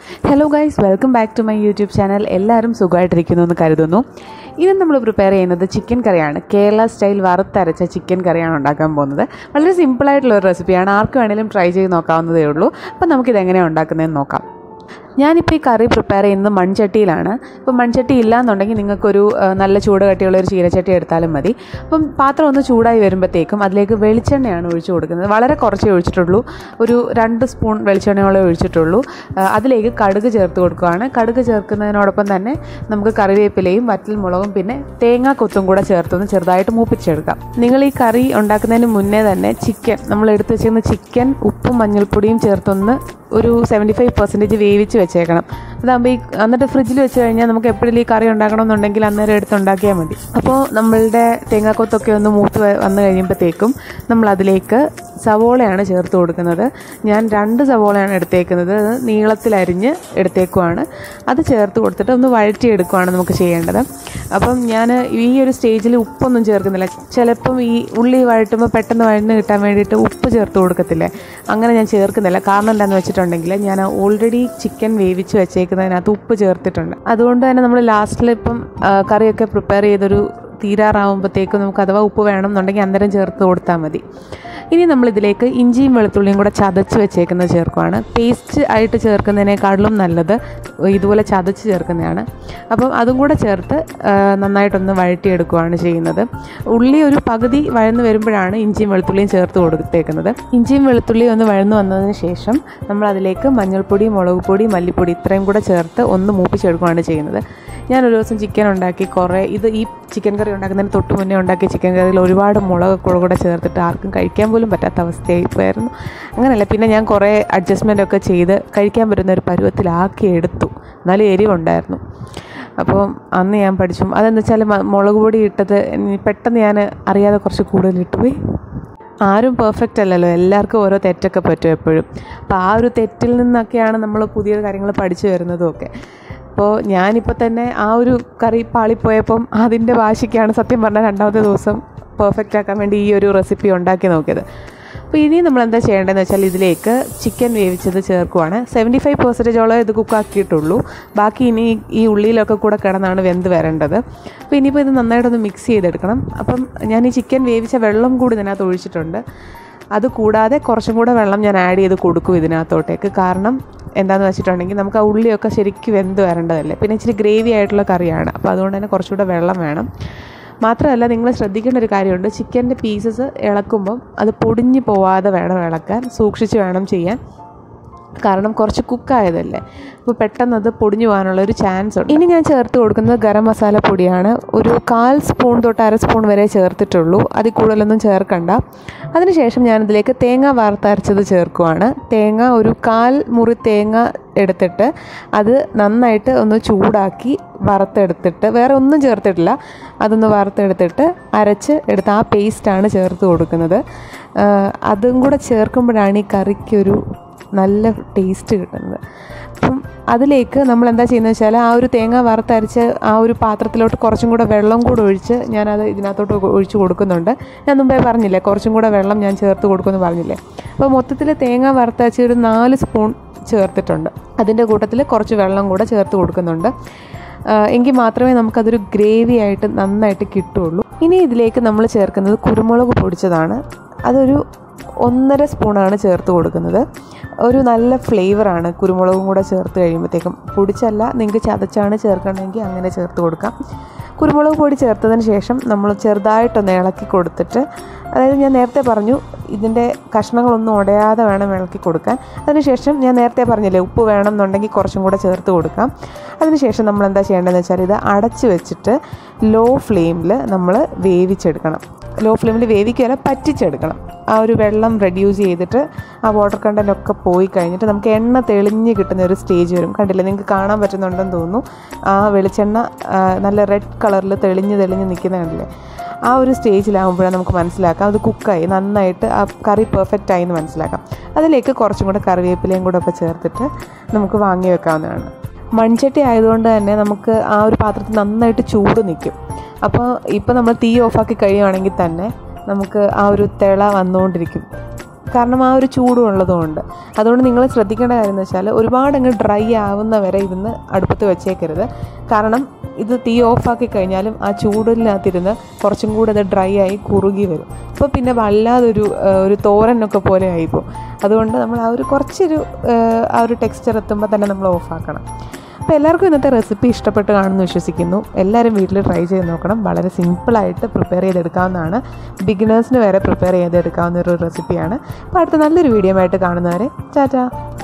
hello guys welcome back to my YouTube channel എല്ലാവരും സുഖമായിട്ടിരിക്കുന്നു എന്ന് കരുതുന്നു ഇന്ന് നമ്മൾ പ്രിപ്പയർ ചെയ്യുന്നത് ചിക്കൻ കറിയാണ് കേരള സ്റ്റൈൽ വറുത്തരച്ച ചിക്കൻ കറിയാണ് ഉണ്ടാക്കാൻ പോകുന്നത് വളരെ സിമ്പിളായിട്ടുള്ള ഒരു റെസിപ്പിയാണ് ആർക്ക് വേണേലും ട്രൈ ചെയ്ത് നോക്കാവുന്നതേ ഉള്ളൂ അപ്പം നമുക്കിത് എങ്ങനെയാണ് ഉണ്ടാക്കുന്നതെന്ന് നോക്കാം ഞാനിപ്പോൾ ഈ കറി പ്രിപ്പയർ ചെയ്യുന്നത് മൺചട്ടിയിലാണ് ഇപ്പം മൺചട്ടി ഇല്ലാന്നുണ്ടെങ്കിൽ നിങ്ങൾക്കൊരു ആ, നല്ല ചൂട് കട്ടിയുള്ള ഒരു ചീരച്ചട്ടി എടുത്താലും മതി അപ്പം പാത്രം ഒന്ന് ചൂടായി വരുമ്പോഴത്തേക്കും അതിലേക്ക് വെളിച്ചെണ്ണയാണ് ഒഴിച്ചു കൊടുക്കുന്നത് വളരെ കുറച്ചേ ഒഴിച്ചിട്ടുള്ളൂ ഒരു രണ്ട് സ്പൂൺ വെളിച്ചെണ്ണയോളം ഒഴിച്ചിട്ടുള്ളൂ ആ, അതിലേക്ക് കടുക് ചേർത്ത് കൊടുക്കുകയാണ് കടുക് ചേർക്കുന്നതിനോടൊപ്പം തന്നെ നമുക്ക് കറിവേപ്പിലയും വറ്റൽ മുളകും പിന്നെ തേങ്ങാ കൊത്തും കൂടെ ചേർത്തൊന്ന് ചെറുതായിട്ട് മൂപ്പിച്ചെടുക്കാം നിങ്ങൾ ഈ കറി ഉണ്ടാക്കുന്നതിന് മുന്നേ തന്നെ ചിക്കൻ നമ്മൾ എടുത്ത് വെച്ചിരുന്ന ചിക്കൻ ഉപ്പും മഞ്ഞൾപ്പൊടിയും ചേർത്തൊന്ന് ഒരു സെവൻറ്റി ഫൈവ് പെർസെൻറ്റേജ് വേവിച്ച് വെച്ചേക്കണം അതാകുമ്പോൾ ഈ എന്നിട്ട് ഫ്രിഡ്ജിൽ വെച്ച് കഴിഞ്ഞാൽ നമുക്ക് എപ്പോഴും ഈ കറി ഉണ്ടാക്കണമെന്നുണ്ടെങ്കിൽ അന്നേരം എടുത്ത് ഉണ്ടാക്കിയാൽ മതി അപ്പോൾ നമ്മളുടെ തേങ്ങാക്കൊത്തൊക്കെ ഒന്ന് മൂത്ത് വ- വന്ന് കഴിയുമ്പോഴത്തേക്കും നമ്മൾ അതിലേക്ക് സവോളയാണ് ചേർത്ത് കൊടുക്കുന്നത് ഞാൻ രണ്ട് സവോളയാണ് എടുത്തേക്കുന്നത് അത് നീളത്തിലരിഞ്ഞ് എടുത്തേക്കുവാണ് അത് ചേർത്ത് കൊടുത്തിട്ട് ഒന്ന് വഴറ്റിയെടുക്കുവാണ് നമുക്ക് ചെയ്യേണ്ടത് അപ്പം ഞാൻ ഈ ഒരു സ്റ്റേജിൽ ഉപ്പൊന്നും ചേർക്കുന്നില്ല ചിലപ്പം ഈ ഉള്ളി വഴറ്റുമ്പോൾ പെട്ടെന്ന് വഴന്ന് കിട്ടാൻ വേണ്ടിയിട്ട് ഉപ്പ് ചേർത്ത് കൊടുക്കത്തില്ലേ അങ്ങനെ ഞാൻ ചേർക്കുന്നില്ല കാരണം എന്താണെന്ന് വെച്ചിട്ടുണ്ടെങ്കിൽ ഞാൻ ഓൾറെഡി ചിക്കൻ വേവിച്ച് വെച്ചേക്കുന്നതിനകത്ത് ഉപ്പ് ചേർത്തിട്ടുണ്ട് അതുകൊണ്ട് തന്നെ നമ്മൾ ലാസ്റ്റിൽ ഇപ്പം ആ, കറിയൊക്കെ പ്രിപ്പയർ ചെയ്തൊരു തീരാറാവുമ്പോഴത്തേക്കും നമുക്ക് അഥവാ ഉപ്പ് വേണം എന്നുണ്ടെങ്കിൽ അന്നേരം ചേർത്ത് കൊടുത്താൽ മതി ഇനി നമ്മൾ ഇതിലേക്ക് ഇഞ്ചിയും വെളുത്തുള്ളിയും കൂടെ ചതച്ച് വെച്ചേക്കുന്നത് ചേർക്കുവാണ് പേസ്റ്റ് ആയിട്ട് ചേർക്കുന്നതിനേക്കാളും നല്ലത് ഇതുപോലെ ചതച്ച് ചേർക്കുന്നതാണ് അപ്പം അതും കൂടെ ചേർത്ത് ആ, നന്നായിട്ടൊന്ന് വഴറ്റിയെടുക്കുകയാണ് ചെയ്യുന്നത് ഉള്ളി ഒരു പകുതി വഴന്ന് വരുമ്പോഴാണ് ഇഞ്ചിയും വെളുത്തുള്ളിയും ചേർത്ത് കൊടുത്തേക്കുന്നത് ഇഞ്ചിയും വെളുത്തുള്ളിയും ഒന്ന് വഴന്ന് വന്നതിന് ശേഷം നമ്മൾ അതിലേക്ക് മഞ്ഞൾപ്പൊടി മുളക് പൊടി മല്ലിപ്പൊടി ഇത്രയും കൂടെ ചേർത്ത് ഒന്ന് മൂപ്പിച്ചെടുക്കുകയാണ് ചെയ്യുന്നത് ഞാൻ ഒരു ദിവസം ചിക്കൻ ഉണ്ടാക്കി കുറേ ഇത് ഈ ചിക്കൻ കറി ഉണ്ടാക്കുന്നതിന് തൊട്ട് മുന്നേ ഉണ്ടാക്കിയ ചിക്കൻ കറിയിൽ ഒരുപാട് മുളകൊക്കെ കൂടെ ചേർത്തിട്ട് ആർക്കും കഴിക്കാൻ പോലും പറ്റാത്ത അവസ്ഥയായി പോയായിരുന്നു അങ്ങനെയല്ല പിന്നെ ഞാൻ കുറേ അഡ്ജസ്റ്റ്മെൻ്റ് ഒക്കെ ചെയ്ത് കഴിക്കാൻ പറ്റുന്ന ഒരു പരുവത്തിലാക്കി എടുത്തു എന്നാലും എരിവുണ്ടായിരുന്നു അപ്പോൾ അന്ന് ഞാൻ പഠിച്ചു അതെന്ന് വെച്ചാൽ മ- മുളക് പൊടി ഇട്ടത് ഇനി പെട്ടെന്ന് ഞാൻ അറിയാതെ കുറച്ച് കൂടുതൽ ഇട്ടുപോയി ആരും പെർഫെക്റ്റ് അല്ലല്ലോ എല്ലാവർക്കും ഓരോ തെറ്റൊക്കെ പറ്റും എപ്പോഴും അപ്പോൾ ആ ഒരു തെറ്റിൽ നിന്നൊക്കെയാണ് നമ്മൾ പുതിയ കാര്യങ്ങൾ പഠിച്ചു വരുന്നതും ഒക്കെ അപ്പോൾ ഞാനിപ്പോൾ തന്നെ ആ ഒരു കറി പാളിപ്പോയപ്പം അതിൻ്റെ വാശിക്കാണ് സത്യം പറഞ്ഞാൽ രണ്ടാമത്തെ ദിവസം പെർഫെക്റ്റ് ആക്കാൻ വേണ്ടി ഈ ഒരു റെസിപ്പി ഉണ്ടാക്കി നോക്കിയത് അപ്പോൾ ഇനി നമ്മൾ എന്താ ചെയ്യേണ്ടതെന്ന് വെച്ചാൽ ഇതിലേക്ക് ചിക്കൻ വേവിച്ചത് ചേർക്കുവാണ് സെവൻറ്റി ഫൈവ് പെർസെൻറ്റേജോളം ഇത് കുക്കാക്കിയിട്ടുള്ളൂ ബാക്കി ഇനി ഈ ഉള്ളിയിലൊക്കെ കൂടെ കിടന്നാണ് വെന്ത് വരേണ്ടത് അപ്പോൾ ഇനിയിപ്പോൾ ഇത് നന്നായിട്ടൊന്ന് മിക്സ് ചെയ്തെടുക്കണം അപ്പം ഞാൻ ഈ ചിക്കൻ വേവിച്ച വെള്ളം കൂടി ഇതിനകത്ത് ഒഴിച്ചിട്ടുണ്ട് അത് കൂടാതെ കുറച്ചും കൂടെ വെള്ളം ഞാൻ ആഡ് ചെയ്ത് കൊടുക്കും ഇതിനകത്തോട്ടേക്ക് കാരണം എന്താണെന്ന് വെച്ചിട്ടുണ്ടെങ്കിൽ നമുക്ക് ആ ഉള്ളിയൊക്കെ ശരിക്കും വെന്ത് വരേണ്ടതല്ലേ പിന്നെ ഇച്ചിരി ഗ്രേവി ആയിട്ടുള്ള കറിയാണ് അപ്പോൾ അതുകൊണ്ട് തന്നെ കുറച്ചുകൂടെ വെള്ളം വേണം മാത്രമല്ല നിങ്ങൾ ശ്രദ്ധിക്കേണ്ട ഒരു കാര്യമുണ്ട് ചിക്കൻ്റെ പീസസ് ഇളക്കുമ്പം അത് പൊടിഞ്ഞു പോവാതെ വേണം ഇളക്കാൻ സൂക്ഷിച്ച് വേണം ചെയ്യാൻ കാരണം കുറച്ച് കുക്കായതല്ലേ അപ്പോൾ പെട്ടെന്ന് അത് പൊടിഞ്ഞു പോകാനുള്ള ഒരു ചാൻസ് ഉണ്ട് ഇനി ഞാൻ ചേർത്ത് കൊടുക്കുന്നത് ഗരം മസാല പൊടിയാണ് ഒരു കാൽ സ്പൂൺ തൊട്ട് അര സ്പൂൺ വരെ ചേർത്തിട്ടുള്ളൂ അതിൽ കൂടുതലൊന്നും ചേർക്കണ്ട അതിനുശേഷം ഞാനിതിലേക്ക് തേങ്ങ വറുത്തരച്ചത് ചേർക്കുവാണ് തേങ്ങ ഒരു കാൽ മുറി തേങ്ങ എടുത്തിട്ട് അത് നന്നായിട്ട് ഒന്ന് ചൂടാക്കി വറുത്തെടുത്തിട്ട് വേറെ ഒന്നും ചേർത്തിട്ടില്ല അതൊന്ന് വറുത്തെടുത്തിട്ട് അരച്ച് എടുത്ത് ആ പേസ്റ്റാണ് ചേർത്ത് കൊടുക്കുന്നത് ആ, അതും കൂടെ ചേർക്കുമ്പോഴാണ് ഈ കറിക്കൊരു നല്ല ടേസ്റ്റ് കിട്ടുന്നത് അപ്പം അതിലേക്ക് നമ്മൾ എന്താ ചെയ്യുന്നത് വെച്ചാൽ ആ ഒരു തേങ്ങ വറുത്തരച്ച് ആ ഒരു പാത്രത്തിലോട്ട് കുറച്ചും കൂടെ വെള്ളം കൂടെ ഒഴിച്ച് ഞാനത് ഇതിനകത്തോട്ട് ഒഴിച്ച് കൊടുക്കുന്നുണ്ട് ഞാൻ മുമ്പേ പറഞ്ഞില്ലേ കുറച്ചും കൂടെ വെള്ളം ഞാൻ ചേർത്ത് കൊടുക്കുമെന്ന് പറഞ്ഞില്ലേ അപ്പോൾ മൊത്തത്തിൽ തേങ്ങ വറുത്തരച്ച് ഒരു നാല് സ്പൂൺ ചേർത്തിട്ടുണ്ട് അതിൻ്റെ കൂട്ടത്തിൽ കുറച്ച് വെള്ളം കൂടെ ചേർത്ത് കൊടുക്കുന്നുണ്ട് ആ, എങ്കിൽ മാത്രമേ നമുക്കതൊരു ഗ്രേവി ആയിട്ട് നന്നായിട്ട് കിട്ടുള്ളൂ ഇനി ഇതിലേക്ക് നമ്മൾ ചേർക്കുന്നത് കുരുമുളക് പൊടിച്ചതാണ് അതൊരു ഒന്നര സ്പൂണാണ് ചേർത്ത് കൊടുക്കുന്നത് ഒരു നല്ല ഫ്ലേവറാണ് കുരുമുളകും കൂടെ ചേർത്ത് കഴിയുമ്പോഴത്തേക്കും പൊടിച്ചല്ല നിങ്ങൾക്ക് ചതച്ചാണ് ചേർക്കണമെങ്കിൽ അങ്ങനെ ചേർത്ത് കൊടുക്കാം കുരുമുളക് പൊടി ചേർത്തതിന് ശേഷം നമ്മൾ ചെറുതായിട്ടൊന്ന് ഇളക്കി കൊടുത്തിട്ട് അതായത് ഞാൻ നേരത്തെ പറഞ്ഞു ഇതിൻ്റെ കഷ്ണങ്ങളൊന്നും ഉടയാതെ വേണം ഇളക്കി കൊടുക്കാൻ അതിനുശേഷം ഞാൻ നേരത്തെ പറഞ്ഞില്ലേ ഉപ്പ് വേണം എന്നുണ്ടെങ്കിൽ കുറച്ചും കൂടെ ചേർത്ത് കൊടുക്കാം അതിനുശേഷം നമ്മൾ എന്താ ചെയ്യേണ്ടതെന്ന് വെച്ചാൽ ഇത് അടച്ച് വെച്ചിട്ട് ലോ ഫ്ലെയിമിൽ നമ്മൾ വേവിച്ചെടുക്കണം ലോ ഫ്ലെയിമിൽ വേവിക്കുകയല്ല പറ്റിച്ചെടുക്കണം ആ ഒരു വെള്ളം റെഡ്യൂസ് ചെയ്തിട്ട് ആ വാട്ടർ കണ്ടൻ്റ് ഒക്കെ പോയി കഴിഞ്ഞിട്ട് നമുക്ക് എണ്ണ തെളിഞ്ഞ് കിട്ടുന്ന ഒരു സ്റ്റേജ് വരും കണ്ടില്ലേ നിങ്ങൾക്ക് കാണാൻ പറ്റുന്നുണ്ടെന്ന് തോന്നുന്നു ആ വെളിച്ചെണ്ണ ആ, നല്ല റെഡ് കളറിൽ തെളിഞ്ഞ് തെളിഞ്ഞ് നിൽക്കുന്ന കണ്ടില്ലേ ആ ഒരു സ്റ്റേജിലാകുമ്പോഴാണ് നമുക്ക് മനസ്സിലാക്കാം അത് കുക്കായി നന്നായിട്ട് ആ കറി പെർഫെക്റ്റ് ആയി എന്ന് മനസ്സിലാക്കാം അതിലേക്ക് കുറച്ചും കൂടെ കറിവേപ്പിലയും കൂടെ ഒക്കെ ചേർത്തിട്ട് നമുക്ക് വാങ്ങി വെക്കാവുന്നതാണ് മൺചട്ടി ആയതുകൊണ്ട് തന്നെ നമുക്ക് ആ ഒരു പാത്രത്തിൽ നന്നായിട്ട് ചൂട് നിൽക്കും അപ്പോൾ ഇപ്പോൾ നമ്മൾ തീ ഓഫാക്കി കഴിയുവാണെങ്കിൽ തന്നെ നമുക്ക് ആ ഒരു തിള വന്നുകൊണ്ടിരിക്കും കാരണം ആ ഒരു ചൂടും ഉള്ളതുകൊണ്ട് അതുകൊണ്ട് നിങ്ങൾ ശ്രദ്ധിക്കേണ്ട കാര്യം എന്ന് വെച്ചാൽ ഒരുപാട് അങ്ങ് ഡ്രൈ ആവുന്ന വരെ ഇരുന്ന് അടുപ്പത്ത് വെച്ചേക്കരുത് കാരണം ഇത് തീ ഓഫാക്കി കഴിഞ്ഞാലും ആ ചൂടിനകത്തിരുന്ന് കുറച്ചും കൂടെ അത് ഡ്രൈ ആയി കുറുകി വരും അപ്പോൾ പിന്നെ വല്ലാതൊരു ആ, ഒരു തോരനൊക്കെ പോലെ ആയിപ്പോൾ അതുകൊണ്ട് നമ്മൾ ആ ഒരു കുറച്ചൊരു ആ, ആ ഒരു ടെക്സ്ചർ എത്തുമ്പോൾ തന്നെ നമ്മൾ ഓഫാക്കണം അപ്പോൾ എല്ലാവർക്കും ഇന്നത്തെ റെസിപ്പി ഇഷ്ടപ്പെട്ട് കാണുമെന്ന് വിശ്വസിക്കുന്നു എല്ലാവരും വീട്ടിൽ ട്രൈ ചെയ്ത് നോക്കണം വളരെ സിമ്പിളായിട്ട് പ്രിപ്പയർ ചെയ്തെടുക്കാവുന്നതാണ് ബിഗിനേഴ്സിന് വരെ പ്രിപ്പയർ ചെയ്തെടുക്കാവുന്ന ഒരു റെസിപ്പിയാണ് അപ്പോൾ അടുത്ത നല്ലൊരു വീഡിയോ ആയിട്ട് കാണുന്നവരെ ചാറ്റാ